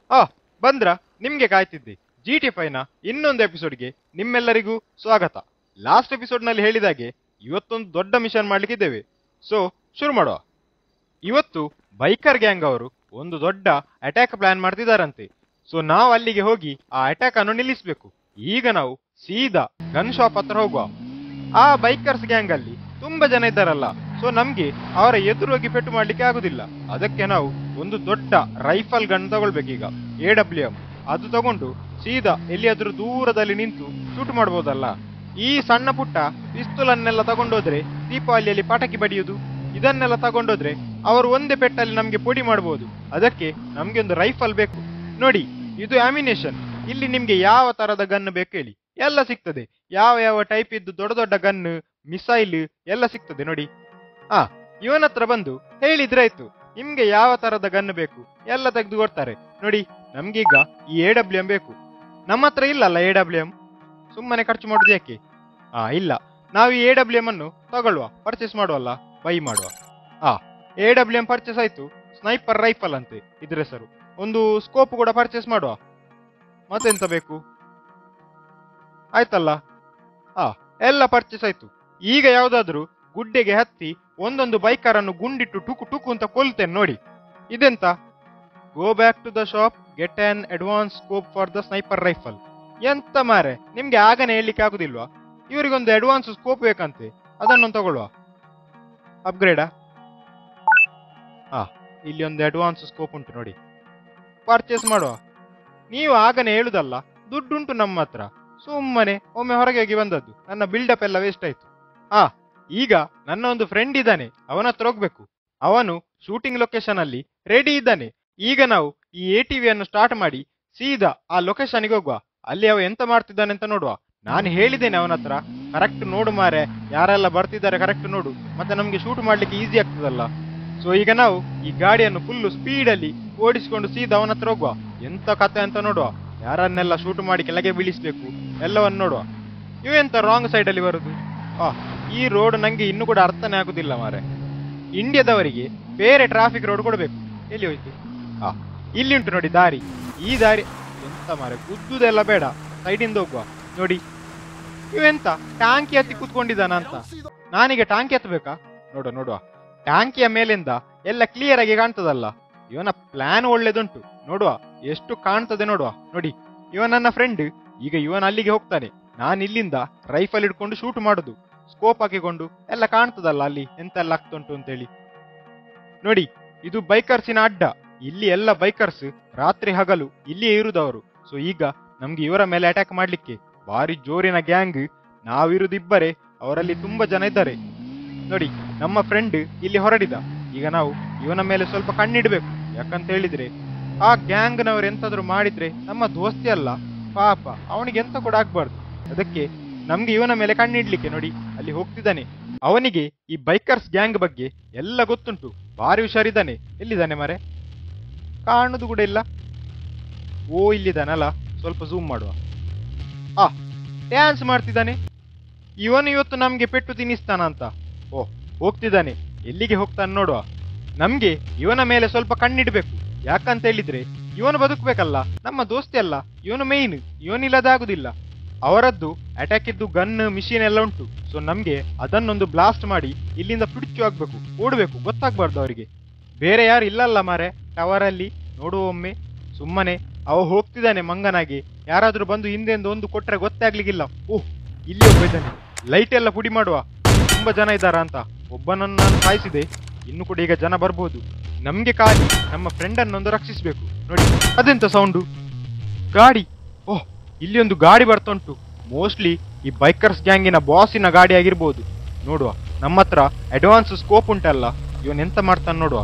ಆ ಬಂದ್ರ ನಿಮ್ಗೆ ಕಾಯ್ತಿದ್ದೆ ಜಿ ಟಿ ಫೈನ ಇನ್ನೊಂದು ಎಪಿಸೋಡ್ಗೆ ನಿಮ್ಮೆಲ್ಲರಿಗೂ ಸ್ವಾಗತ ಲಾಸ್ಟ್ ಎಪಿಸೋಡ್ನಲ್ಲಿ ಹೇಳಿದಾಗೆ ಇವತ್ತೊಂದು ದೊಡ್ಡ ಮಿಷನ್ ಮಾಡ್ಲಿಕ್ಕಿದ್ದೇವೆ ಸೊ ಶುರು ಮಾಡುವ ಇವತ್ತು ಬೈಕರ್ ಗ್ಯಾಂಗ್ ಅವರು ಒಂದು ದೊಡ್ಡ ಅಟ್ಯಾಕ್ ಪ್ಲಾನ್ ಮಾಡ್ತಿದಾರಂತೆ ಸೊ ನಾವು ಅಲ್ಲಿಗೆ ಹೋಗಿ ಆ ಅಟ್ಯಾಕ್ ಅನ್ನು ನಿಲ್ಲಿಸಬೇಕು ಈಗ ನಾವು ಸೀದಾ ಗನ್ ಶಾಪ್ ಹತ್ರ ಹೋಗುವ ಆ ಬೈಕರ್ಸ್ ಗ್ಯಾಂಗ್ ಅಲ್ಲಿ ತುಂಬಾ ಜನ ಇದ್ದಾರಲ್ಲ ಸೊ ನಮ್ಗೆ ಅವರ ಎದುರು ಹೋಗಿ ಪೆಟ್ಟು ಮಾಡ್ಲಿಕ್ಕೆ ಆಗುದಿಲ್ಲ ಅದಕ್ಕೆ ನಾವು ಒಂದು ದೊಡ್ಡ ರೈಫಲ್ ಗನ್ ತಗೊಳ್ಬೇಕೀಗ ಎ ಡಬ್ಲ್ಯೂ ಎಂ ಅದು ತಗೊಂಡು ಸೀದಾ ಎಲ್ಲಿಯಾದ್ರೂ ದೂರದಲ್ಲಿ ನಿಂತು ಶೂಟ್ ಮಾಡ್ಬೋದಲ್ಲ ಈ ಸಣ್ಣ ಪುಟ್ಟ ಪಿಸ್ತೂಲ್ ಅನ್ನೆಲ್ಲ ತಗೊಂಡೋದ್ರೆ ದೀಪಾವಳಿಯಲ್ಲಿ ಪಟಾಕಿ ಬಡಿಯುವುದು ಇದನ್ನೆಲ್ಲ ತಗೊಂಡೋದ್ರೆ ಅವರು ಒಂದೇ ಪೆಟ್ಟಲ್ಲಿ ನಮ್ಗೆ ಪುಡಿ ಮಾಡಬಹುದು ಅದಕ್ಕೆ ನಮ್ಗೆ ಒಂದು ರೈಫಲ್ ಬೇಕು ನೋಡಿ ಇದು ಆಮಿನೇಷನ್ ಇಲ್ಲಿ ನಿಮ್ಗೆ ಯಾವ ತರದ ಗನ್ ಬೇಕು ಹೇಳಿ ಎಲ್ಲ ಸಿಗ್ತದೆ ಯಾವ ಯಾವ ಟೈಪ್ ಇದ್ದು ದೊಡ್ಡ ದೊಡ್ಡ ಗನ್ ಮಿಸೈಲ್ ಎಲ್ಲ ಸಿಗ್ತದೆ ನೋಡಿ ಆ ಇವನ ಹತ್ರ ಬಂದು ಹೇಳಿದ್ರೆ ಆಯ್ತು ನಿಮ್ಗೆ ಯಾವ ತರದ ಗನ್ ಬೇಕು ಎಲ್ಲ ತೆಗೆದು ಕೊಡ್ತಾರೆ ನೋಡಿ ನಮ್ಗೀಗ ಈ ಎ ಡಬ್ಲ್ಯೂ ಎಂ ಬೇಕು ನಮ್ಮ ಹತ್ರ ಇಲ್ಲಲ್ಲ ಎ ಡಬ್ಲ್ಯೂ ಎಂ ಸುಮ್ಮನೆ ಖರ್ಚು ಮಾಡುದು ಯಾಕೆ ಆ ಇಲ್ಲ ನಾವು ಈ ಎ ಡಬ್ಲ್ಯೂ ಎಂ ಅನ್ನು ತಗೊಳ್ಳುವ ಪರ್ಚೇಸ್ ಮಾಡುವಲ್ಲ ಬೈ ಮಾಡುವ ಆ ಎ ಡಬ್ಲ್ಯೂ ಎಂ ಪರ್ಚೇಸ್ ಆಯ್ತು ಸ್ನೈಪರ್ ರೈಫಲ್ ಅಂತೆ ಇದ್ರ ಹೆಸರು ಒಂದು ಸ್ಕೋಪ್ ಕೂಡ ಪರ್ಚೇಸ್ ಮಾಡುವ ಮತ್ತೆಂತ ಬೇಕು ಆಯ್ತಲ್ಲ ಆ ಎಲ್ಲ ಪರ್ಚೇಸ್ ಆಯ್ತು ಈಗ ಯಾವ್ದಾದ್ರು ಗುಡ್ಡೆಗೆ ಹತ್ತಿ ಒಂದೊಂದು ಬೈಕರ್ ಅನ್ನು ಗುಂಡಿಟ್ಟು ಟುಕು ಟುಕು ಅಂತ ಕೊಲ್ತೇನೆ ನೋಡಿ ಇದೆಂತ go back to the shop get an advance scope for the sniper rifle ಎಂತ ಮಾರೆ ನಿಮ್ಗೆ ಆಗನೇ ಹೇಳಲಿಕ್ಕೆ ಆಗುದಿಲ್ವಾ ಇವರಿಗೊಂದು ಅಡ್ವಾನ್ಸ್ ಸ್ಕೋಪ್ ಬೇಕಂತೆ ಅದನ್ನು ತಗೊಳ್ಳುವ ಅಪ್ಗ್ರೇಡಾ ಆ ಇಲ್ಲಿ ಒಂದು ಅಡ್ವಾನ್ಸ್ ಸ್ಕೋಪ್ ಉಂಟು ನೋಡಿ ಪರ್ಚೇಸ್ ಮಾಡುವ ನೀವು ಆಗನೇ ಹೇಳುದಲ್ಲ ದುಡ್ಡುಂಟು ನಮ್ಮ ಹತ್ರ ಸುಮ್ಮನೆ ಒಮ್ಮೆ ಹೊರಗೆ ಹೋಗಿ ಬಂದದ್ದು ನನ್ನ ಬಿಲ್ಡಪ್ ಎಲ್ಲ ವೇಸ್ಟ್ ಆಯ್ತು ಆ ಈಗ ನನ್ನ ಒಂದು ಫ್ರೆಂಡ್ ಇದ್ದಾನೆ ಅವನ ಹತ್ರ ಹೋಗ್ಬೇಕು ಅವನು ಶೂಟಿಂಗ್ ಲೊಕೇಶನ್ ಅಲ್ಲಿ ರೆಡಿ ಇದ್ದಾನೆ ಈಗ ನಾವು ಈ ಎ ಟಿವಿಯನ್ನು ಸ್ಟಾರ್ಟ್ ಮಾಡಿ ಸೀದಾ ಆ ಲೊಕೇಶನ್ಗೆ ಹೋಗುವ ಅಲ್ಲಿ ಅವ ಎಂತ ಮಾಡ್ತಿದ್ದಾನೆ ಅಂತ ನೋಡುವ ನಾನು ಹೇಳಿದ್ದೇನೆ ಅವನ ಹತ್ರ ಕರೆಕ್ಟ್ ನೋಡು ಮಾರೆ ಯಾರೆಲ್ಲ ಬರ್ತಿದ್ದಾರೆ ಕರೆಕ್ಟ್ ನೋಡು ಮತ್ತೆ ನಮ್ಗೆ ಶೂಟ್ ಮಾಡ್ಲಿಕ್ಕೆ ಈಸಿ ಆಗ್ತದಲ್ಲ ಸೊ ಈಗ ನಾವು ಈ ಗಾಡಿಯನ್ನು ಫುಲ್ಲು ಸ್ಪೀಡಲ್ಲಿ ಓಡಿಸಿಕೊಂಡು ಸೀದಾ ಅವನ ಹತ್ರ ಹೋಗುವ ಎಂತ ಕತೆ ಅಂತ ನೋಡುವ ಯಾರನ್ನೆಲ್ಲ ಶೂಟ್ ಮಾಡಿ ಕೆಳಗೆ ಬೀಳಿಸ್ಬೇಕು ಎಲ್ಲವನ್ನು ನೋಡುವ ಇವೆಂತ ರಾಂಗ್ ಸೈಡ್ ಅಲ್ಲಿ ಬರುದು ಆ ಈ ರೋಡ್ ನಂಗೆ ಇನ್ನೂ ಕೂಡ ಅರ್ಥನೇ ಆಗುದಿಲ್ಲ ಮಾರೆ ಇಂಡಿಯಾದವರಿಗೆ ಬೇರೆ ಟ್ರಾಫಿಕ್ ರೋಡ್ ಕೊಡಬೇಕು ಎಲ್ಲಿ ಹೋಯ್ತು ಆ ಇಲ್ಲಿ ಉಂಟು ನೋಡಿ ದಾರಿ ಈ ದಾರಿ ಎಂತ ಮಾರೆ ಗುದ್ದುದೆಲ್ಲ ಬೇಡ ಸೈಡಿಂದ ಹೋಗುವ ನೋಡಿ ಇವೆಂತ ಟ್ಯಾಂಕಿ ಹತ್ತಿ ಕೂತ್ಕೊಂಡಿದ್ದಾನ ಅಂತ ನಾನೀಗ ಟ್ಯಾಂಕಿ ಹತ್ತಬೇಕಾ ನೋಡುವ ನೋಡುವ ಟ್ಯಾಂಕಿಯ ಮೇಲಿಂದ ಎಲ್ಲ ಕ್ಲಿಯರ್ ಆಗಿ ಕಾಣ್ತದಲ್ಲ ಇವನ ಪ್ಲಾನ್ ಒಳ್ಳೇದುಂಟು ನೋಡುವ ಎಷ್ಟು ಕಾಣ್ತದೆ ನೋಡುವ ನೋಡಿ ಇವ ನನ್ನ ಫ್ರೆಂಡ್ ಈಗ ಇವನ್ ಅಲ್ಲಿಗೆ ಹೋಗ್ತಾನೆ ನಾನು ಇಲ್ಲಿಂದ ರೈಫಲ್ ಇಟ್ಕೊಂಡು ಶೂಟ್ ಮಾಡುದು ಸ್ಕೋಪ್ ಹಾಕಿಕೊಂಡು ಎಲ್ಲ ಕಾಣ್ತದಲ್ಲ ಅಲ್ಲಿ ಎಂತೆಲ್ಲ ಆಗ್ತುಂಟು ಅಂತೇಳಿ ನೋಡಿ ಇದು ಬೈಕರ್ಸಿನ ಅಡ್ಡ ಇಲ್ಲಿ ಎಲ್ಲ ಬೈಕರ್ಸ್ ರಾತ್ರಿ ಹಗಲು ಇಲ್ಲಿಯೇ ಇರುದವರು ಸೊ ಈಗ ನಮ್ಗೆ ಇವರ ಮೇಲೆ ಅಟ್ಯಾಕ್ ಮಾಡ್ಲಿಕ್ಕೆ ಭಾರಿ ಜೋರಿನ ಗ್ಯಾಂಗ್ ನಾವಿರುದಿಬ್ಬರೇ ಅವರಲ್ಲಿ ತುಂಬಾ ಜನ ಇದ್ದಾರೆ ನೋಡಿ ನಮ್ಮ ಫ್ರೆಂಡ್ ಇಲ್ಲಿ ಹೊರಡಿದ ಈಗ ನಾವು ಇವನ ಮೇಲೆ ಸ್ವಲ್ಪ ಕಣ್ಣಿಡ್ಬೇಕು ಯಾಕಂತ ಹೇಳಿದ್ರೆ ಆ ಗ್ಯಾಂಗ್ನವರು ಎಂತಾದ್ರು ಮಾಡಿದ್ರೆ ನಮ್ಮ ದೋಸ್ತಿ ಅಲ್ಲ ಪಾಪ ಅವನಿಗೆ ಎಂತ ಕೂಡ ಆಗ್ಬಾರ್ದು ಅದಕ್ಕೆ ನಮ್ಗೆ ಇವನ ಮೇಲೆ ಕಣ್ಣಿಡ್ಲಿಕ್ಕೆ ನೋಡಿ ಅಲ್ಲಿ ಹೋಗ್ತಿದ್ದಾನೆ ಅವನಿಗೆ ಈ ಬೈಕರ್ಸ್ ಗ್ಯಾಂಗ್ ಬಗ್ಗೆ ಎಲ್ಲ ಗೊತ್ತುಂಟು ಭಾರಿ ಹುಷಾರಿದ್ದಾನೆ ಎಲ್ಲಿದ್ದಾನೆ ಮರೆ ಕಾಣುದು ಕೂಡ ಇಲ್ಲ ಓ ಇಲ್ಲಿದ್ದಾನಲ್ಲ ಸ್ವಲ್ಪ ಝೂಮ್ ಮಾಡುವ ಆ ಡ್ಯಾನ್ಸ್ ಮಾಡ್ತಿದ್ದಾನೆ ಇವನು ಇವತ್ತು ನಮ್ಗೆ ಪೆಟ್ಟು ತಿನ್ನಿಸ್ತಾನ ಅಂತ ಓ ಹೋಗ್ತಿದ್ದಾನೆ ಎಲ್ಲಿಗೆ ಹೋಗ್ತಾನೆ ನೋಡುವ ನಮ್ಗೆ ಇವನ ಮೇಲೆ ಸ್ವಲ್ಪ ಕಣ್ಣಿಡ್ಬೇಕು ಯಾಕಂತ ಹೇಳಿದ್ರೆ ಇವನು ಬದುಕಬೇಕಲ್ಲ ನಮ್ಮ ದೋಸ್ತಿ ಅಲ್ಲ ಇವನು ಮೇಯ್ನ್ ಇವನಿಲ್ಲದಾಗುದಿಲ್ಲ ಅವರದ್ದು ಅಟ್ಯಾಕ್ ಇದ್ದು ಗನ್ ಮಿಷಿನ್ ಎಲ್ಲ ಉಂಟು ಸೊ ನಮ್ಗೆ ಅದನ್ನೊಂದು ಬ್ಲಾಸ್ಟ್ ಮಾಡಿ ಇಲ್ಲಿಂದ ಪಿಡಿಚು ಆಗ್ಬೇಕು ಓಡಬೇಕು ಗೊತ್ತಾಗ್ಬಾರ್ದು ಅವರಿಗೆ ಬೇರೆ ಯಾರು ಇಲ್ಲಲ್ಲ ಮಾರೆ ಟವರ್ ಅಲ್ಲಿ ನೋಡುವ ಒಮ್ಮೆ ಸುಮ್ಮನೆ ಅವ ಹೋಗ್ತಿದ್ದಾನೆ ಮಂಗನಾಗಿ ಯಾರಾದ್ರೂ ಬಂದು ಹಿಂದೆಂದು ಒಂದು ಕೊಟ್ರೆ ಗೊತ್ತಾಗ್ಲಿಕ್ಕಿಲ್ಲ ಓಹ್ ಇಲ್ಲಿ ಒಬ್ಬ ಇದ್ದಾನೆ ಲೈಟ್ ಎಲ್ಲ ಪುಡಿ ಮಾಡುವ ತುಂಬಾ ಜನ ಇದ್ದಾರಾ ಅಂತ ಒಬ್ಬನನ್ನು ನಾನು ಸಾಯಿಸಿದೆ ಇನ್ನು ಕೂಡ ಈಗ ಜನ ಬರ್ಬೋದು ನಮ್ಗೆ ಕಾಲಿ ನಮ್ಮ ಫ್ರೆಂಡ್ ಅನ್ನೊಂದು ರಕ್ಷಿಸ್ಬೇಕು ನೋಡಿ ಅದೆಂತ ಸೌಂಡು ಗಾಡಿ ಓಹ್ ಇಲ್ಲಿ ಒಂದು ಗಾಡಿ ಬರ್ತುಂಟು ಮೋಸ್ಟ್ಲಿ ಈ ಬೈಕರ್ಸ್ ಗ್ಯಾಂಗಿನ ಬಾಸಿನ ಗಾಡಿ ಆಗಿರ್ಬೋದು ನೋಡುವ ನಮ್ಮ ಹತ್ರ ಅಡ್ವಾನ್ಸ್ ಸ್ಕೋಪ್ ಉಂಟಲ್ಲ ಇವನ್ ಎಂತ ಮಾಡ್ತಾನೆ ನೋಡುವ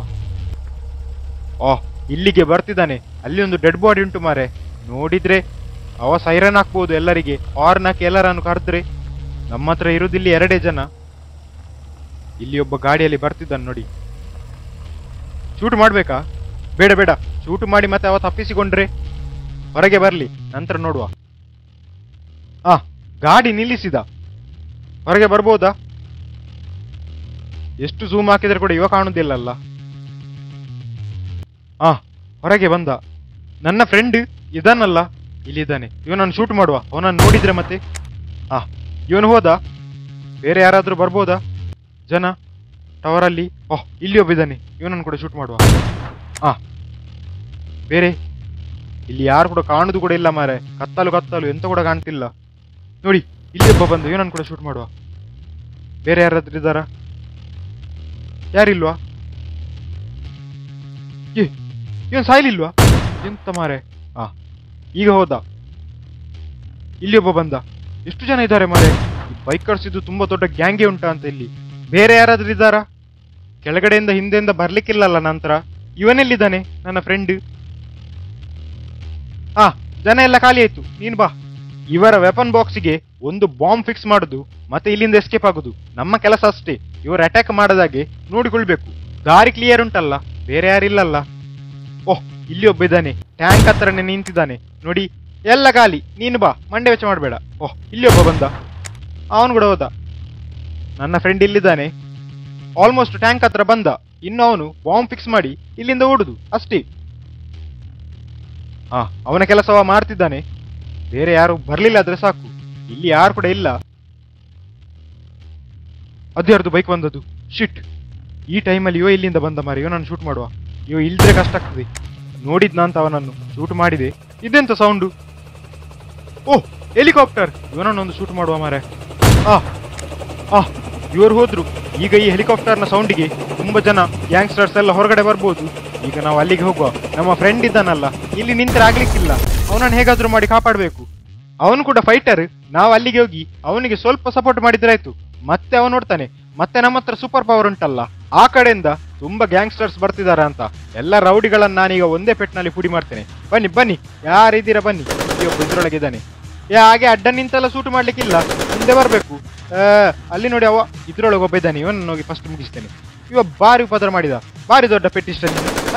ಓಹ್ ಇಲ್ಲಿಗೆ ಬರ್ತಿದ್ದಾನೆ ಅಲ್ಲಿ ಒಂದು ಡೆಡ್ ಬಾಡಿ ಉಂಟು ಮಾರೆ ನೋಡಿದ್ರೆ ಅವ ಸೈರನ್ ಹಾಕ್ಬೋದು ಎಲ್ಲರಿಗೆ ಹಾರ್ನ್ ಹಾಕಿ ಎಲ್ಲರನ್ನು ಕರೆದ್ರೆ ನಮ್ಮ ಹತ್ರ ಇರುದಿಲ್ಲಿ ಎರಡೇ ಜನ ಇಲ್ಲಿ ಒಬ್ಬ ಗಾಡಿಯಲ್ಲಿ ಬರ್ತಿದ್ದಾನೆ ನೋಡಿ ಶೂಟ್ ಮಾಡ್ಬೇಕಾ ಬೇಡ ಬೇಡ ಶೂಟ್ ಮಾಡಿ ಮತ್ತೆ ಅವ ತಪ್ಪಿಸಿಕೊಂಡ್ರೆ ಹೊರಗೆ ಬರ್ಲಿ ನಂತರ ನೋಡುವ ಆ ಗಾಡಿ ನಿಲ್ಲಿಸಿದ ಹೊರಗೆ ಬರ್ಬೋದಾ ಎಷ್ಟು ಝೂಮ್ ಹಾಕಿದ್ರೆ ಕೂಡ ಇವ ಕಾಣುದಿಲ್ಲಲ್ಲ ಆ ಹೊರಗೆ ಬಂದ ನನ್ನ ಫ್ರೆಂಡ್ ಇದನ್ನಲ್ಲ ಇಲ್ಲಿದ್ದಾನೆ ಇವನನ್ನು ಶೂಟ್ ಮಾಡುವ ಅವನನ್ನು ನೋಡಿದ್ರೆ ಮತ್ತೆ ಆ ಇವನು ಹೋದ ಬೇರೆ ಯಾರಾದ್ರೂ ಬರ್ಬೋದಾ ಜನ ಟವರಲ್ಲಿ ಓಹ್ ಇಲ್ಲಿ ಒಬ್ಬ ಇದ್ದಾನೆ ಇವನನ್ನು ಕೂಡ ಶೂಟ್ ಮಾಡುವ ಆ ಬೇರೆ ಇಲ್ಲಿ ಯಾರು ಕೂಡ ಕಾಣುದು ಕೂಡ ಇಲ್ಲ ಮಾರೆ ಕತ್ತಲು ಕತ್ತಲು ಎಂತ ಕೂಡ ಕಾಣ್ತಿಲ್ಲ ನೋಡಿ ಇಲ್ಲಿ ಒಬ್ಬ ಬಂದು ಇವನನ್ನು ಕೂಡ ಶೂಟ್ ಮಾಡುವ ಬೇರೆ ಯಾರಾದ್ರೂ ಇದ್ದಾರಾ ಯಾರಿಲ್ವಾ ಏ ಇವನ್ ಸಾಯ್ಲಿಲ್ವಾ ಎಂತ ಮಾರೆ ಆ ಈಗ ಹೋದ ಇಲ್ಲಿ ಒಬ್ಬ ಬಂದ ಎಷ್ಟು ಜನ ಇದ್ದಾರೆ ಮಾರೆ ಈ ಬೈಕರ್ಸ್ ಇದು ತುಂಬಾ ದೊಡ್ಡ ಗ್ಯಾಂಗೆ ಉಂಟಾ ಅಂತ ಇಲ್ಲಿ ಬೇರೆ ಯಾರಾದ್ರೂ ಇದ್ದಾರಾ ಕೆಳಗಡೆಯಿಂದ ಹಿಂದೆಯಿಂದ ಬರ್ಲಿಕ್ಕಿಲ್ಲಲ್ಲ ನಂತರ ಇವನೆಲ್ಲಿದ್ದಾನೆ ನನ್ನ ಫ್ರೆಂಡ್ ಆ ಜನ ಎಲ್ಲ ಖಾಲಿ ಆಯ್ತು ನೀನ್ ಬಾ ಇವರ ವೆಪನ್ ಬಾಕ್ಸಿಗೆ ಒಂದು ಬಾಂಬ್ ಫಿಕ್ಸ್ ಮಾಡುದು ಮತ್ತೆ ಇಲ್ಲಿಂದ ಎಸ್ಕೇಪ್ ಆಗುದು ನಮ್ಮ ಕೆಲಸ ಅಷ್ಟೇ ಇವರು ಅಟ್ಯಾಕ್ ಮಾಡದಾಗೆ ನೋಡಿಕೊಳ್ಬೇಕು ದಾರಿ ಕ್ಲಿಯರ್ ಉಂಟಲ್ಲ ಬೇರೆ ಯಾರಿಲ್ಲಲ್ಲ ಓಹ್ ಇಲ್ಲಿ ಒಬ್ಬ ಇದ್ದಾನೆ ಟ್ಯಾಂಕ್ ಹತ್ರನೇ ನಿಂತಿದ್ದಾನೆ ನೋಡಿ ಎಲ್ಲ ಖಾಲಿ ನೀನು ಬಾ ಮಂಡೆ ವೆಚ್ಚ ಮಾಡಬೇಡ ಓಹ್ ಇಲ್ಲಿ ಒಬ್ಬ ಬಂದ ಅವನು ಕೂಡ ಹೋದ ನನ್ನ ಫ್ರೆಂಡ್ ಇಲ್ಲಿದ್ದಾನೆ ಆಲ್ಮೋಸ್ಟ್ ಟ್ಯಾಂಕ್ ಹತ್ರ ಬಂದ ಇನ್ನು ಅವನು ಬಾಂಬ್ ಫಿಕ್ಸ್ ಮಾಡಿ ಇಲ್ಲಿಂದ ಓಡುದು ಅಷ್ಟೇ ಹಾ ಅವನ ಕೆಲಸವ ಮಾಡ್ತಿದ್ದಾನೆ ಬೇರೆ ಯಾರು ಬರ್ಲಿಲ್ಲ ಆದ್ರೆ ಸಾಕು ಇಲ್ಲಿ ಯಾರು ಕೂಡ ಇಲ್ಲ ಅದ್ಯಾರ್ದು ಬೈಕ್ ಬಂದದ್ದು ಶಿಟ್ ಈ ಟೈಮಲ್ಲಿ ಇವ ಇಲ್ಲಿಂದ ಬಂದ ಮಾರಿ ಇವನನ್ನು ಶೂಟ್ ಮಾಡುವ ಇವ ಇಲ್ದ್ರೆ ಕಷ್ಟ ಆಗ್ತದೆ ನೋಡಿದ್ನ ಅಂತ ಅವನನ್ನು ಶೂಟ್ ಮಾಡಿದೆ ಇದೆಂತ ಸೌಂಡು ಓಹ್ ಹೆಲಿಕಾಪ್ಟರ್ ಇವನನ್ನೊಂದು ಶೂಟ್ ಮಾಡುವ ಮಾರೆ ಆ ಆ ಇವರು ಹೋದ್ರು ಈಗ ಈ ಹೆಲಿಕಾಪ್ಟರ್ನ ಸೌಂಡಿಗೆ ತುಂಬಾ ಜನ ಗ್ಯಾಂಗ್ಸ್ಟರ್ಸ್ ಎಲ್ಲ ಹೊರಗಡೆ ಬರ್ಬೋದು ಈಗ ನಾವು ಅಲ್ಲಿಗೆ ಹೋಗುವ ನಮ್ಮ ಫ್ರೆಂಡ್ ಇದ್ದಾನಲ್ಲ ಇಲ್ಲಿ ನಿಂತರೆ ಆಗ್ಲಿಕ್ಕಿಲ್ಲ ಅವನನ್ನು ಹೇಗಾದ್ರೂ ಮಾಡಿ ಕಾಪಾಡಬೇಕು ಅವನು ಕೂಡ ಫೈಟರ್ ನಾವು ಅಲ್ಲಿಗೆ ಹೋಗಿ ಅವನಿಗೆ ಸ್ವಲ್ಪ ಸಪೋರ್ಟ್ ಮಾಡಿದ್ರಾಯ್ತು ಮತ್ತೆ ಅವನು ನೋಡ್ತಾನೆ ಮತ್ತೆ ನಮ್ಮ ಹತ್ರ ಸೂಪರ್ ಪವರ್ ಉಂಟಲ್ಲ ಆ ಕಡೆಯಿಂದ ತುಂಬಾ ಗ್ಯಾಂಗ್ಸ್ಟರ್ಸ್ ಬರ್ತಿದಾರ ಅಂತ ಎಲ್ಲ ರೌಡಿಗಳನ್ನ ನಾನೀಗ ಒಂದೇ ಪೆಟ್ನಲ್ಲಿ ಪುಡಿ ಮಾಡ್ತೇನೆ ಬನ್ನಿ ಬನ್ನಿ ಯಾರಿದ್ದೀರಾ ಬನ್ನಿ ಇಲ್ಲಿ ಒಬ್ಬ ಇದ್ರೊಳಗೆ ಇದ್ದಾನೆ ಏ ಹಾಗೆ ಅಡ್ಡ ನಿಂತೆಲ್ಲ ಸೂಟ್ ಮಾಡ್ಲಿಕ್ಕಿಲ್ಲ ಮುಂದೆ ಬರ್ಬೇಕು ಆ, ಅಲ್ಲಿ ನೋಡಿ ಅವ ಇದ್ರೊಳಗೆ ಒಬ್ಬ ಇದ್ದಾನೆ ಇವನನ್ನು ಹೋಗಿ ಫಸ್ಟ್ ಮುಗಿಸ್ತೇನೆ ಇವ ಬಾರಿ ಉಪದ್ರ ಮಾಡಿದ ಬಾರಿ ದೊಡ್ಡ ಪೆಟ್ಟಿಷ್ಟ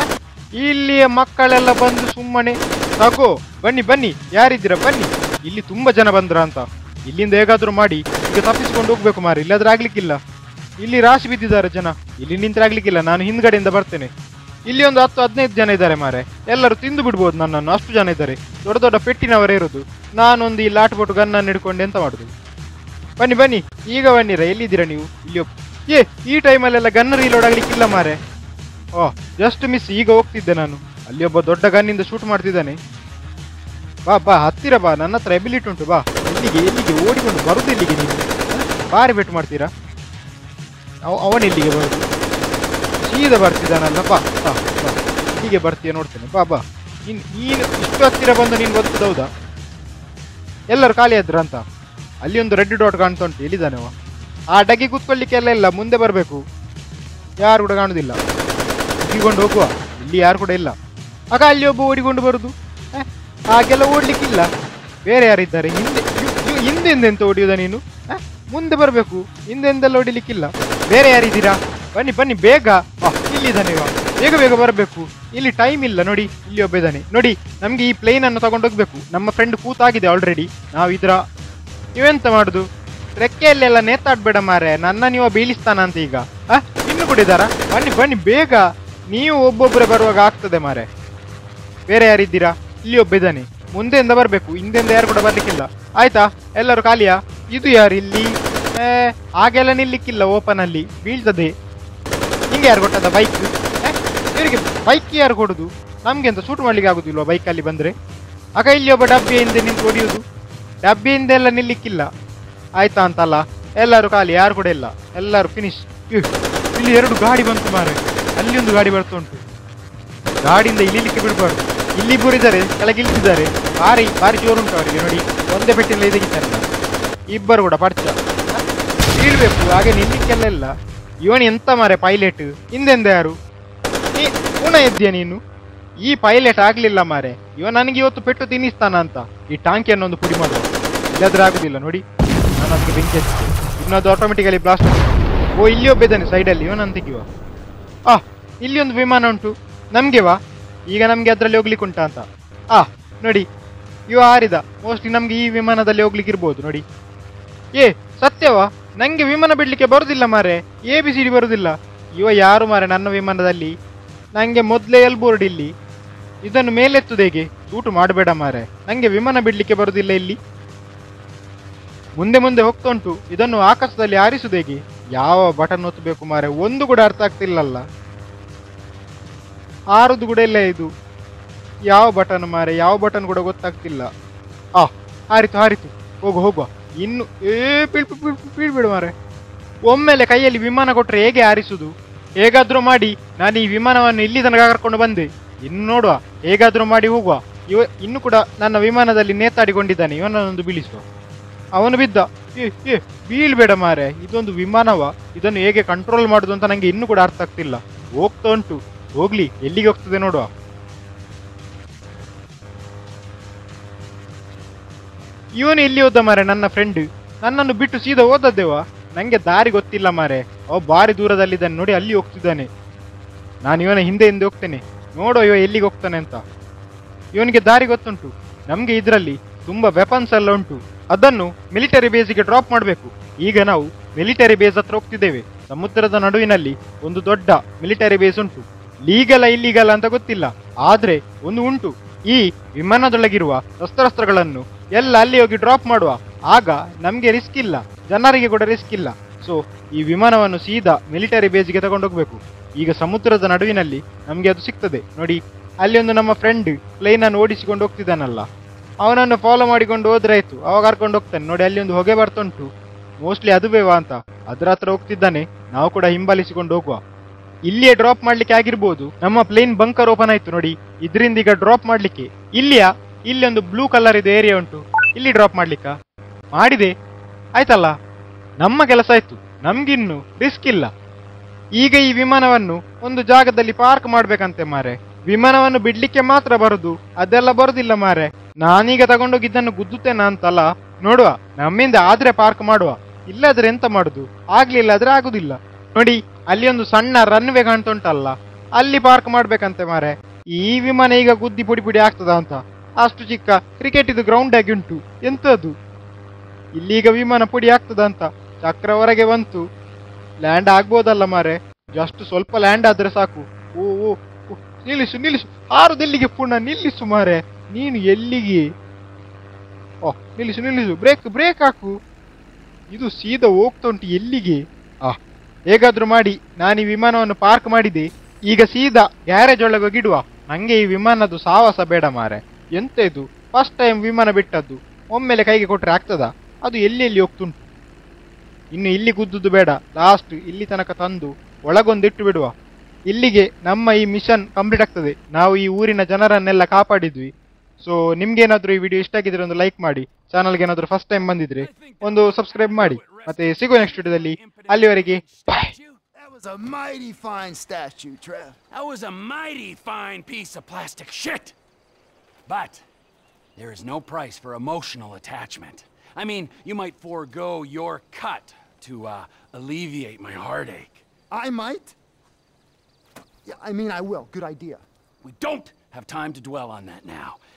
ಇಲ್ಲಿಯ ಮಕ್ಕಳೆಲ್ಲ ಬಂದು ಸುಮ್ಮನೆ ತಗೋ ಬನ್ನಿ ಬನ್ನಿ ಯಾರಿದ್ದೀರಾ ಬನ್ನಿ ಇಲ್ಲಿ ತುಂಬಾ ಜನ ಬಂದ್ರ ಅಂತ ಇಲ್ಲಿಂದ ಹೇಗಾದ್ರೂ ಮಾಡಿ ಈಗ ತಪ್ಪಿಸ್ಕೊಂಡು ಹೋಗ್ಬೇಕು ಮಾರಿ ಇಲ್ಲಾದ್ರೆ ಆಗ್ಲಿಕ್ಕಿಲ್ಲ ಇಲ್ಲಿ ರಾಶಿ ಬಿದ್ದಿದ್ದಾರೆ ಜನ ಇಲ್ಲಿ ನಿಂತ್ರೆ ಆಗ್ಲಿಕ್ಕಿಲ್ಲ ನಾನು ಹಿಂದ್ಗಡೆಯಿಂದ ಬರ್ತೇನೆ ಇಲ್ಲಿ ಒಂದು ಹತ್ತು ಹದಿನೈದು ಜನ ಇದ್ದಾರೆ ಮಾರೆ ಎಲ್ಲರೂ ತಿಂದು ಬಿಡ್ಬೋದು ನನ್ನನ್ನು ಅಷ್ಟು ಜನ ಇದ್ದಾರೆ ದೊಡ್ಡ ದೊಡ್ಡ ಪೆಟ್ಟಿನವರೇ ಇರೋದು ನಾನೊಂದು ಈ ಲಾಟ್ ಬೋಟು ಗನ್ನನ್ನು ಹಿಡ್ಕೊಂಡು ಎಂತ ಮಾಡುದು ಬನ್ನಿ ಬನ್ನಿ ಈಗ ಬನ್ನಿರ ಎಲ್ಲಿದ್ದೀರಾ ನೀವು ಇಲ್ಲಿ ಒಬ್ಬ- ಏ ಈ ಟೈಮಲ್ಲೆಲ್ಲ ಗನ್ ರೀಲೋಡ್ ಆಗ್ಲಿಕ್ಕಿಲ್ಲ ಮಾರೆ ಓ ಜಸ್ಟ್ ಮಿಸ್ ಈಗ ಹೋಗ್ತಿದ್ದೆ ನಾನು ಅಲ್ಲಿ ಒಬ್ಬ ದೊಡ್ಡ ಗನ್ನಿಂದ ಶೂಟ್ ಮಾಡ್ತಿದ್ದಾನೆ ಬಾ ಬಾ ಹತ್ತಿರ ಬಾ ನನ್ನ ಹತ್ರ ಎಬಿಲಿಟಿ ಉಂಟು ಬಾ ಎಲ್ಲಿಗೆ ಎಲ್ಲಿಗೆ ಓಡಿಕೊಂಡು ಬರುದು ಎಲ್ಲಿಗೆ ನೀವು ಹ? ಬಾರಿ ಬೆಟ್ ಮಾಡ್ತೀರಾ ಅವ- ಅವನೆಲ್ಲಿಗೆ ಬರುದು ಸೀದಾ ಬರ್ತಿದ್ದಾನಲ್ಲ ಬಾ ಬಾ ಬಾ ಹೀಗೆ ಬರ್ತೀಯ ನೋಡ್ತೇನೆ ಬಾ ಬಾ ನೀನ್ ನೀನು ಇಷ್ಟು ಹತ್ತಿರ ಬಂದು ನೀನು ಗೊತ್ತದ ಹೌದಾ ಎಲ್ಲರೂ ಖಾಲಿ ಆದ್ರ ಅಂತ ಅಲ್ಲಿ ಒಂದು ರೆಡ್ ಡಾಟ್ ಕಾಣ್ತಾ ಉಂಟು ಎಲ್ಲಿದ್ದಾನೆ ಅವ ಆ ಡಗ್ಗಿ ಕೂತ್ಕೊಳ್ಳಿಕ್ಕೆಲ್ಲ ಇಲ್ಲ ಮುಂದೆ ಬರಬೇಕು ಯಾರು ಕೂಡ ಕಾಣುದಿಲ್ಲ ಹುಗಿಕೊಂಡು ಹೋಗುವ ಇಲ್ಲಿ ಯಾರು ಕೂಡ ಇಲ್ಲ ಆಗ ಅಲ್ಲಿ ಒಬ್ಬ ಓಡಿಕೊಂಡು ಬರುದು ಹ? ಹಾಗೆಲ್ಲ ಓಡ್ಲಿಕ್ಕಿಲ್ಲ ಬೇರೆ ಯಾರಿದ್ದಾರೆ ಹಿಂದೆ ಇವ್- ಇವ್ ಹಿಂದೆಂದ ಎಂತ ಹೊಡಿಯೋದ ನೀನು ಹ? ಮುಂದೆ ಬರಬೇಕು ಹಿಂದೆಂದೆಲ್ಲ ಹೊಡಿಲಿಕ್ಕಿಲ್ಲ ಬೇರೆ ಯಾರಿದ್ದೀರಾ ಬನ್ನಿ ಬನ್ನಿ ಬೇಗ ಆ, ಇಲ್ಲಿದ್ದಾನೆ ಇವ ಬೇಗ ಬೇಗ ಬರಬೇಕು ಇಲ್ಲಿ ಟೈಮ್ ಇಲ್ಲ ನೋಡಿ ಇಲ್ಲಿ ಒಬ್ಬ ಇದ್ದಾನೆ ನೋಡಿ ನಮ್ಗೆ ಈ ಪ್ಲೇನ್ ಅನ್ನು ತಗೊಂಡು ಹೋಗ್ಬೇಕು ನಮ್ಮ ಫ್ರೆಂಡ್ ಕೂತಾಗಿದೆ ಆಲ್ರೆಡಿ ನಾವು ಇದ್ರ ನೀವೆಂತ ಮಾಡುದು ರೆಕ್ಕೆಯಲ್ಲೆಲ್ಲ ನೇತಾಡ್ಬೇಡ ಮಾರೆ ನನ್ನ ನೀವು ಬೀಳಿಸ್ತಾನ ಅಂತ ಈಗ ಆ ಇನ್ನು ಕೂಡ ಇದ್ದಾರಾ ಬನ್ನಿ ಬನ್ನಿ ಬೇಗ ನೀವು ಒಬ್ಬೊಬ್ಬರೇ ಬರುವಾಗ ಆಗ್ತದೆ ಮಾರೆ ಬೇರೆ ಯಾರಿದ್ದೀರಾ ಇಲ್ಲಿ ಒಬ್ಬ ಇದ್ದಾನೆ ಮುಂದೆಯಿಂದ ಬರಬೇಕು ಹಿಂದೆಂದ ಯಾರು ಕೂಡ ಬರ್ಲಿಕ್ಕಿಲ್ಲ ಆಯ್ತಾ ಎಲ್ಲರೂ ಖಾಲಿಯಾ ಇದು ಯಾರು ಇಲ್ಲಿ ಏ, ಹಾಗೆಲ್ಲ ನಿಲ್ಲಿಕ್ಕಿಲ್ಲ ಓಪನ್ ಅಲ್ಲಿ ಬೀಳ್ತದೆ ನಿಂಗೆ ಯಾರು ಕೊಟ್ಟದ ಬೈಕ್ ಇವರಿಗೆ ಬೈಕ್ ಯಾರು ಕೊಡುದು ನಮ್ಗೆ ಅಂತ ಶೂಟ್ ಮಾಡ್ಲಿಕ್ಕೆ ಆಗುದಿಲ್ವಾ ಬೈಕಲ್ಲಿ ಬಂದ್ರೆ ಆಗ ಇಲ್ಲಿ ಒಬ್ಬ ಡಬ್ಬಿಯಿಂದ ನಿಂತು ಹೊಡಿಯುದು ಡಬ್ಬಿಯಿಂದ ಎಲ್ಲ ನಿಲ್ಲಿಕ್ಕಿಲ್ಲ ಆಯ್ತಾ ಅಂತಲ್ಲ ಎಲ್ಲರೂ ಖಾಲಿ ಯಾರು ಕೂಡ ಇಲ್ಲ ಎಲ್ಲರೂ ಫಿನಿಶ್ ಇಲ್ಲಿ ಎರಡು ಗಾಡಿ ಬಂತು ಮಾರೆ ಅಲ್ಲಿ ಒಂದು ಗಾಡಿ ಬರ್ತಾ ಉಂಟು ಗಾಡಿಯಿಂದ ಇಳಿಲಿಕ್ಕೆ ಬಿಡಬಾರ್ದು ಇಲ್ಲಿ ಇಬ್ಬರು ಇದ್ದಾರೆ ಕೆಳಗೆ ಇಳಿದಿದ್ದಾರೆ ಭಾರಿ ಭಾರಿ ಜೋರುಂಟು ಅವರಿಗೆ ನೋಡಿ ಒಂದೇ ಪೆಟ್ಟಿಲ್ಲ ಇದಕ್ಕಿದ್ದಾರೆ ಇಬ್ಬರು ಕೂಡ ಪರ್ಚ ಬೀಳ್ಬೇಕು ಹಾಗೆ ನಿಲ್ಲಿಕ್ಕೆಲ್ಲ ಇಲ್ಲ ಇವನು ಎಂತ ಮಾರೆ ಪೈಲಟ್ ಹಿಂದೆಂದ ಯಾರು ನೀ ಪುನಃ ಎದ್ದಿಯ ನೀನು ಈ ಪೈಲಟ್ ಆಗ್ಲಿಲ್ಲ ಮಾರೆ ಇವ ನನಗೆ ಇವತ್ತು ಪೆಟ್ಟು ತಿನ್ನಿಸ್ತಾನ ಅಂತ ಈ ಟಾಂಕಿಯನ್ನು ಒಂದು ಪುಡಿ ಮಾಡುವ ಇಲ್ಲಾದ್ರೆ ಆಗುದಿಲ್ಲ ನೋಡಿ ನಾನು ಅದಕ್ಕೆ ಬೆಂಕಿ ಹಚ್ಚಿದೆ ಇನ್ನೊಂದು ಆಟೋಮೆಟಿಕಲಿ ಬ್ಲಾಸ್ಟ್ ಓ ಇಲ್ಲಿ ಒಬ್ಬ ಇದ್ದಾನೆ ಸೈಡಲ್ಲಿ ಇವನನ್ನು ತೆಗಿಯುವ ಆ ಇಲ್ಲಿ ಒಂದು ವಿಮಾನ ಉಂಟು ನಮ್ಗೆ ವಾ ಈಗ ನಮ್ಗೆ ಅದರಲ್ಲಿ ಹೋಗ್ಲಿಕ್ಕೆ ಉಂಟಾ ಅಂತ ಆ ನೋಡಿ ಇವ ಹಾರಿದ ಮೋಸ್ಟ್ಲಿ ನಮ್ಗೆ ಈ ವಿಮಾನದಲ್ಲಿ ಹೋಗ್ಲಿಕ್ಕೆ ಇರ್ಬೋದು ನೋಡಿ ಏ ಸತ್ಯವಾ ನಂಗೆ ವಿಮಾನ ಬಿಡ್ಲಿಕ್ಕೆ ಬರುದಿಲ್ಲ ಮಾರೆ ಎ ಬಿ ಸಿ ಡಿ ಬರುದಿಲ್ಲ ಇವ ಯಾರು ಮಾರೆ ನನ್ನ ವಿಮಾನದಲ್ಲಿ ನಂಗೆ ಮೊದಲೇ ಎಲ್ ಬೋರ್ಡ್ ಇಲ್ಲಿ ಇದನ್ನು ಮೇಲೆತ್ತುದು ಹೇಗೆ ಸೂಟು ಮಾಡಬೇಡ ಮಾರೆ ನಂಗೆ ವಿಮಾನ ಬಿಡ್ಲಿಕ್ಕೆ ಬರುದಿಲ್ಲ ಇಲ್ಲಿ ಮುಂದೆ ಮುಂದೆ ಹೋಗ್ತಾ ಉಂಟು ಇದನ್ನು ಆಕಾಶದಲ್ಲಿ ಹಾರಿಸುದು ಹೇಗೆ ಯಾವ ಬಟನ್ ಒತ್ತಬೇಕು ಮಾರೆ ಒಂದು ಕೂಡ ಅರ್ಥ ಆಗ್ತಿಲ್ಲಲ್ಲ ಆರುದು ಕೂಡ ಇಲ್ಲ ಇದು ಯಾವ ಬಟನ್ ಮಾರೆ ಯಾವ ಬಟನ್ ಕೂಡ ಗೊತ್ತಾಗ್ತಿಲ್ಲ ಆ ಹಾರಿತು ಹಾರಿತು ಹೋಗು ಹೋಗುವ ಇನ್ನು ಏ ಬೀಳ್ ಬೀಳ್ ಬೀಳ್ಬಿಡು ಮಾರೆ ಒಮ್ಮೆಲೆ ಕೈಯಲ್ಲಿ ವಿಮಾನ ಕೊಟ್ರೆ ಹೇಗೆ ಹಾರಿಸುದು ಹೇಗಾದ್ರೂ ಮಾಡಿ ನಾನು ಈ ವಿಮಾನವನ್ನು ಇಲ್ಲಿ ತನಕ ಕರ್ಕೊಂಡು ಬಂದೆ ಇನ್ನು ನೋಡುವ ಹೇಗಾದ್ರೂ ಮಾಡಿ ಹೋಗುವ ಇವ ಇನ್ನು ಕೂಡ ನನ್ನ ವಿಮಾನದಲ್ಲಿ ನೇತಾಡಿಕೊಂಡಿದ್ದಾನೆ ಇವನನ್ನೊಂದು ಬೀಳಿಸುವ ಅವನು ಬಿದ್ದ ಏ ಏ ಬೀಳ್ಬೇಡ ಮಾರೆ ಇದೊಂದು ವಿಮಾನವ ಇದನ್ನು ಹೇಗೆ ಕಂಟ್ರೋಲ್ ಮಾಡುದು ಅಂತ ನಂಗೆ ಇನ್ನೂ ಕೂಡ ಅರ್ಥ ಆಗ್ತಿಲ್ಲ ಹೋಗ್ತಾ ಉಂಟು ಹೋಗ್ಲಿ ಎಲ್ಲಿಗೆ ಹೋಗ್ತದೆ ನೋಡುವ ಇವನು ಎಲ್ಲಿ ಹೋದ ಮಾರೆ ನನ್ನ ಫ್ರೆಂಡ್ ನನ್ನನ್ನು ಬಿಟ್ಟು ಸೀದಾ ಓದದ್ದೇವಾ ನಂಗೆ ದಾರಿ ಗೊತ್ತಿಲ್ಲ ಮಾರೆ ಅವ ಬಾರಿ ದೂರದಲ್ಲಿದ್ದಾನೆ ನೋಡಿ ಅಲ್ಲಿ ಹೋಗ್ತಿದ್ದಾನೆ ನಾನು ಇವನ ಹಿಂದೆ ಹಿಂದೆ ಹೋಗ್ತೇನೆ ನೋಡೋ ಇವ ಎಲ್ಲಿಗೆ ಹೋಗ್ತಾನೆ ಅಂತ ಇವನಿಗೆ ದಾರಿ ಗೊತ್ತುಂಟು ನಮ್ಗೆ ಇದರಲ್ಲಿ ತುಂಬಾ ವೆಪನ್ಸ್ ಎಲ್ಲ ಉಂಟು ಅದನ್ನು ಮಿಲಿಟರಿ ಬೇಸಿಗೆ ಡ್ರಾಪ್ ಮಾಡಬೇಕು ಈಗ ನಾವು ಮಿಲಿಟರಿ ಬೇಸ್ ಹತ್ರ ಹೋಗ್ತಿದ್ದೇವೆ ಸಮುದ್ರದ ನಡುವಿನಲ್ಲಿ ಒಂದು ದೊಡ್ಡ ಮಿಲಿಟರಿ ಬೇಸ್ ಉಂಟು ಲೀಗಲ ಇಲ್ಲೀಗಲ ಅಂತ ಗೊತ್ತಿಲ್ಲ ಆದ್ರೆ ಒಂದು ಉಂಟು ಈ ವಿಮಾನದೊಳಗಿರುವ ಶಸ್ತ್ರಾಸ್ತ್ರಗಳನ್ನು ಎಲ್ಲ ಅಲ್ಲಿ ಹೋಗಿ ಡ್ರಾಪ್ ಮಾಡುವ ಆಗ ನಮ್ಗೆ ರಿಸ್ಕ್ ಇಲ್ಲ ಜನರಿಗೆ ಕೂಡ ರಿಸ್ಕ್ ಇಲ್ಲ ಸೊ ಈ ವಿಮಾನವನ್ನು ಸೀದಾ ಮಿಲಿಟರಿ ಬೇಸ್ಗೆ ತಗೊಂಡೋಗ್ಬೇಕು ಈಗ ಸಮುದ್ರದ ನಡುವಿನಲ್ಲಿ ನಮ್ಗೆ ಅದು ಸಿಗ್ತದೆ ನೋಡಿ ಅಲ್ಲಿ ಒಂದು ನಮ್ಮ ಫ್ರೆಂಡ್ ಪ್ಲೇನ್ ಅನ್ನು ಓಡಿಸಿಕೊಂಡು ಹೋಗ್ತಿದ್ದಾನಲ್ಲ ಅವನನ್ನು ಫಾಲೋ ಮಾಡಿಕೊಂಡು ಹೋದ್ರೆ ಆಯ್ತು ಅವಾಗ ಕರ್ಕೊಂಡು ಹೋಗ್ತಾನೆ ನೋಡಿ ಅಲ್ಲಿ ಒಂದು ಹೊಗೆ ಬರ್ತುಂಟು ಮೋಸ್ಟ್ಲಿ ಅದು ಬೇವಾ ಅಂತ ಅದ್ರ ಹತ್ರ ಹೋಗ್ತಿದ್ದಾನೆ ನಾವು ಕೂಡ ಹಿಂಬಾಲಿಸಿಕೊಂಡು ಹೋಗುವ ಇಲ್ಲಿಯೇ ಡ್ರಾಪ್ ಮಾಡ್ಲಿಕ್ಕೆ ಆಗಿರ್ಬೋದು ನಮ್ಮ ಪ್ಲೇನ್ ಬಂಕರ್ ಓಪನ್ ಆಯ್ತು ನೋಡಿ ಇದರಿಂದ ಈಗ ಡ್ರಾಪ್ ಮಾಡ್ಲಿಕ್ಕೆ ಇಲ್ಲಿಯ ಇಲ್ಲಿ ಒಂದು ಬ್ಲೂ ಕಲರ್ ಇದೆ ಏರಿಯಾ ಉಂಟು ಇಲ್ಲಿ ಡ್ರಾಪ್ ಮಾಡ್ಲಿಕ್ಕ ಮಾಡಿದೆ ಆಯ್ತಲ್ಲ ನಮ್ಮ ಕೆಲಸ ಆಯ್ತು ನಮ್ಗಿನ್ನು ರಿಸ್ಕ್ ಇಲ್ಲ ಈಗ ಈ ವಿಮಾನವನ್ನು ಒಂದು ಜಾಗದಲ್ಲಿ ಪಾರ್ಕ್ ಮಾಡ್ಬೇಕಂತೆ ಮಾರೆ ವಿಮಾನವನ್ನು ಬಿಡ್ಲಿಕ್ಕೆ ಮಾತ್ರ ಬರುದು ಅದೆಲ್ಲ ಬರುದಿಲ್ಲ ಮಾರೆ ನಾನೀಗ ತಗೊಂಡೋಗಿದ್ದನ್ನು ಗುದ್ದುತ್ತೇನ ಅಂತಲ್ಲ ನೋಡುವ ನಮ್ಮಿಂದ ಆದ್ರೆ ಪಾರ್ಕ್ ಮಾಡುವ ಇಲ್ಲಾದ್ರೆ ಎಂತ ಮಾಡುದು ಆಗ್ಲಿಲ್ಲ ಆದ್ರೆ ಆಗುದಿಲ್ಲ ನೋಡಿ ಅಲ್ಲಿ ಒಂದು ಸಣ್ಣ ರನ್ವೇ ಕಾಣ್ತುಂಟಲ್ಲ ಅಲ್ಲಿ ಪಾರ್ಕ್ ಮಾಡ್ಬೇಕಂತೆ ಮಾರೆ ಈ ವಿಮಾನ ಈಗ ಗುದ್ದಿ ಪುಡಿ ಪುಡಿ ಆಗ್ತದ ಅಂತ ಅಷ್ಟು ಚಿಕ್ಕ ಕ್ರಿಕೆಟ್ ಇದು ಗ್ರೌಂಡ್ ಆಗಿ ಉಂಟು ಎಂತದು ಇಲ್ಲೀಗ ವಿಮಾನ ಪುಡಿ ಆಗ್ತದ ಅಂತ ಚಕ್ರ ಹೊರಗೆ ಬಂತು ಲ್ಯಾಂಡ್ ಆಗ್ಬೋದಲ್ಲ ಮಾರೆ ಜಸ್ಟ್ ಸ್ವಲ್ಪ ಲ್ಯಾಂಡ್ ಆದ್ರೆ ಸಾಕು ಓ ಓ ಓ, ನಿಲ್ಲಿಸು ನಿಲ್ಲಿಸು ಹಾರುದೆಲ್ಲಿಗೆ ಪುನಃ ನಿಲ್ಲಿಸು ಮಾರೆ ನೀನು ಎಲ್ಲಿಗೆ ಓ ನಿಲ್ಲಿಸು ನಿಲ್ಲಿಸು ಬ್ರೇಕ್ ಬ್ರೇಕ್ ಹಾಕು ಇದು ಸೀದಾ ಹೋಗ್ತಾ ಉಂಟು ಎಲ್ಲಿಗೆ ಆ ಹೇಗಾದ್ರೂ ಮಾಡಿ ನಾನು ಈ ವಿಮಾನವನ್ನು ಪಾರ್ಕ್ ಮಾಡಿದೆ ಈಗ ಸೀದಾ ಗ್ಯಾರೇಜ್ ಒಳಗೆ ಹೋಗಿಡುವ ನಂಗೆ ಈ ವಿಮಾನದ್ದು ಸಾಹಸ ಬೇಡ ಮಾರೆ ಎಂತ ಇದು ಫಸ್ಟ್ ಟೈಮ್ ವಿಮಾನ ಬಿಟ್ಟದ್ದು ಒಮ್ಮೆಲೆ ಕೈಗೆ ಕೊಟ್ರೆ ಆಗ್ತದಾ ಅದು ಎಲ್ಲಿ ಎಲ್ಲಿ ಹೋಗ್ತುಂಟು ಇನ್ನು ಇಲ್ಲಿ ಗುದ್ದುದು ಬೇಡ ಲಾಸ್ಟ್ ಇಲ್ಲಿ ತನಕ ತಂದು ಒಳಗೊಂದಿಟ್ಟು ಬಿಡುವ ಇಲ್ಲಿಗೆ ನಮ್ಮ ಈ ಮಿಷನ್ ಕಂಪ್ಲೀಟ್ ಆಗ್ತದೆ ನಾವು ಈ ಊರಿನ ಜನರನ್ನೆಲ್ಲ ಕಾಪಾಡಿದ್ವಿ ಸೊ ನಿಮ್ಗೇನಾದ್ರೂ ಈ ವಿಡಿಯೋ ಇಷ್ಟ ಆಗಿದ್ರೆ ಒಂದು ಲೈಕ್ ಮಾಡಿ ಚಾನಲ್ಗೆ ಏನಾದ್ರೂ ಫಸ್ಟ್ ಟೈಮ್ ಬಂದಿದ್ರೆ ಒಂದು ಸಬ್ಸ್ಕ್ರೈಬ್ ಮಾಡಿ ಮತ್ತೆ ಸಿಗೋ ನೆಕ್ಸ್ಟ್ ವಿಡಿಯೋದಲ್ಲಿ ಅಲ್ಲಿವರೆಗೆ ಬಾಯ್ That was a mighty fine statue, Trev. That was a mighty fine piece of plastic shit. But there is no price for emotional attachment. I mean, you might forego your cut to uh, alleviate my heartache. I might. Yeah, I mean, I will. Good idea. We don't have time to dwell on that now.